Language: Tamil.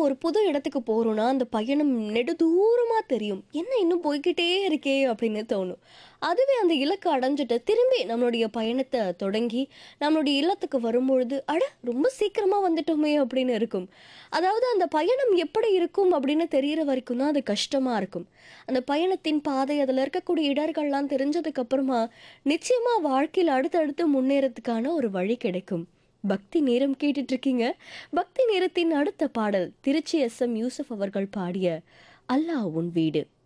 நம்ம ஒரு புது இடத்துக்கு போறோம்னா, அந்த பயணம் நெடுதூரமா தெரியும். என்ன இன்னும் போய்க்கிட்டே இருக்கே! அப்படின்னு தோணும். அதுவே அந்த இலக்க அடைஞ்சுட்டு, திரும்பி நம்மளுடைய பயணத்த தொடங்கி, நம்மளுடைய இல்லத்துக்கு வரும்பொழுது, "அட! ரொம்ப சீக்கிரமா வந்துட்டோமே!" அப்படின்னு இருக்கும். அதாவது அந்த பயணம் எப்படி இருக்கும் அப்படின்னு தெரியிற வரைக்கும் தான் அது கஷ்டமா இருக்கும். அந்த பயணத்தின் பாதை, அதில இருக்கக்கூடிய இடர்கள்லாம் தெரிஞ்சதுக்கு அப்புறமா, நிச்சயமா வாழ்க்கையில அடுத்தடுத்து முன்னேறதுக்கான ஒரு வழி கிடைக்கும். பக்தி நேரம் கேட்டுட்டு இருக்கீங்க. பக்தி நேரத்தின் அடுத்த பாடல், திருச்சி எஸ்.எம். யூசுப் அவர்கள் பாடிய "அல்லாஹ் உன் வீடு".